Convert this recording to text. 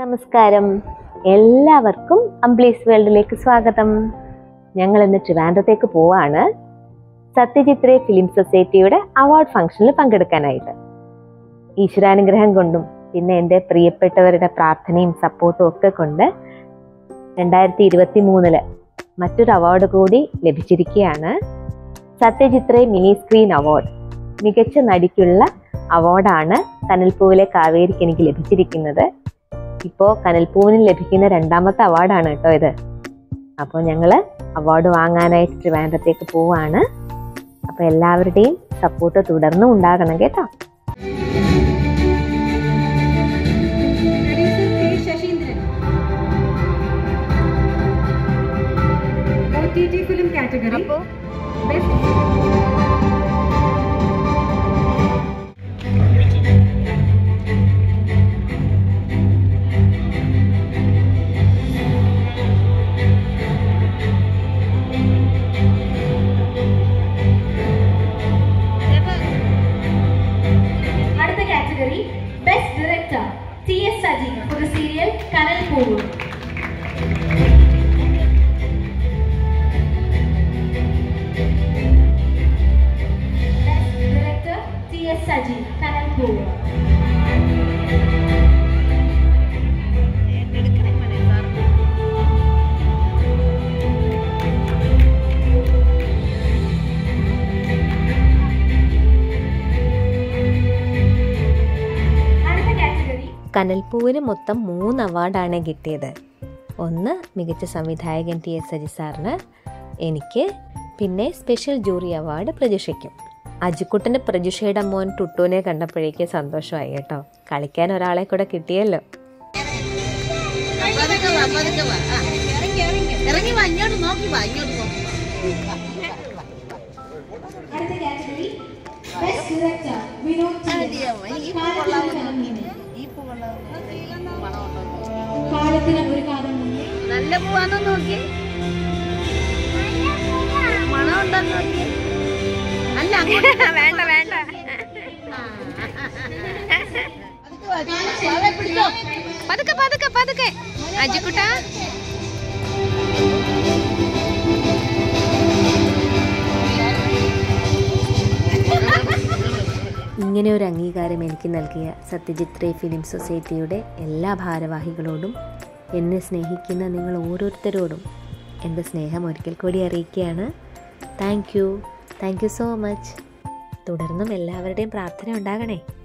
നമസ്കാരം എല്ലാവർക്കും അംബ്ലീസ് വേൾഡിലേക്ക് സ്വാഗതം ഞങ്ങൾ ഇന്ന് ട്രിവാൻഡ്രത്തേക്ക് പോവാണ് സത്യജിത്രേ ഫിലിം സൊസൈറ്റിയുടെ അവാർഡ് ഫംഗ്ഷനിൽ പങ്കെടുക്കാനായിട്ട് ഈശ്വരാനുഗ്രഹം കൊണ്ടും പിന്നെ എൻ്റെ പ്രിയപ്പെട്ടവരുടെ പ്രാർത്ഥനയും സപ്പോർട്ടും ഒക്കെ കൊണ്ട് രണ്ടായിരത്തി ഇരുപത്തി മൂന്നില് മറ്റൊരു അവാർഡ് കൂടി ലഭിച്ചിരിക്കുകയാണ് സത്യജിത്രേ മിനി സ്ക്രീൻ അവാർഡ് മികച്ച നടിക്കുള്ള അവാർഡാണ് കനൽപ്പൂവിലെ കാവേരിക്ക് എനിക്ക് ലഭിച്ചിരിക്കുന്നത് ഇപ്പോൾ കനൽപ്പൂവിന് ലഭിക്കുന്ന രണ്ടാമത്തെ അവാർഡാണ് കേട്ടോ ഇത് അപ്പോൾ ഞങ്ങൾ അവാർഡ് വാങ്ങാനായിട്ട് ട്രിവാൻഡ്രത്തേക്ക് പോവാണ് അപ്പോൾ എല്ലാവരുടെയും സപ്പോർട്ട് തുടർന്നും ഉണ്ടാകണം കേട്ടോ Producer K. Shashindran. OTT film category. Best അടുത്ത category best director T S Saji for the serial Kanal Poovu best director T S Saji Kanal Poovu അടുത്ത കാറ്റഗറി കനൽപ്പൂവിന് മൊത്തം മൂന്ന് അവാർഡാണ് കിട്ടിയത് ഒന്ന് മികച്ച സംവിധായകൻ ടി എസ് സജി സാറിന് എനിക്ക് പിന്നെ സ്പെഷ്യൽ ജൂറി അവാർഡ് പ്രജുഷയ്ക്കും അജിക്കുട്ടൻ്റെ പ്രജുഷയുടെ മോൻ ടുട്ടുവിനെ കണ്ടപ്പോഴേക്ക് സന്തോഷമായി കേട്ടോ കളിക്കാൻ ഒരാളെ കൂടെ കിട്ടിയല്ലോ പതുക്കെ വാ, പതുക്കെ വാ. ആ. ഇറങ്ങി വാ ഇങ്ങോട്ട് നോക്കി വാ ഇങ്ങോട്ട് നോക്കി വാ. അടുത്ത category best director Vinod Chithan. അടിയാ, ഈ പൂ കൊള്ളാവുന്ന ഈ പൂ കൊള്ളാവുന്ന മണമുണ്ടോ കാലത്തിനും ഒരു കാലം മുന്നേ നല്ല പൂവാണോ നോക്കി മണം ഉണ്ടോ നോക്കി അല്ല അങ്ങോട്ട് വേണ്ട വേണ്ട പതുക്കെ പതുക്കെ പതുക്കെ അജിക്കുട്ട ഇങ്ങനെ ഒരു അംഗീകാരം എനിക്ക് നൽകിയ സത്യജിത് റേ ഫിലിം സൊസൈറ്റിയുടെ എല്ലാ ഭാരവാഹികളോടും എന്നെ സ്നേഹിക്കുന്ന നിങ്ങൾ ഓരോരുത്തരോടും എൻ്റെ സ്നേഹം ഒരിക്കൽ കൂടി അറിയിക്കുകയാണ് thank you thank you so much തുടർന്നും എല്ലാവരുടെയും പ്രാർത്ഥന ഉണ്ടാകണേ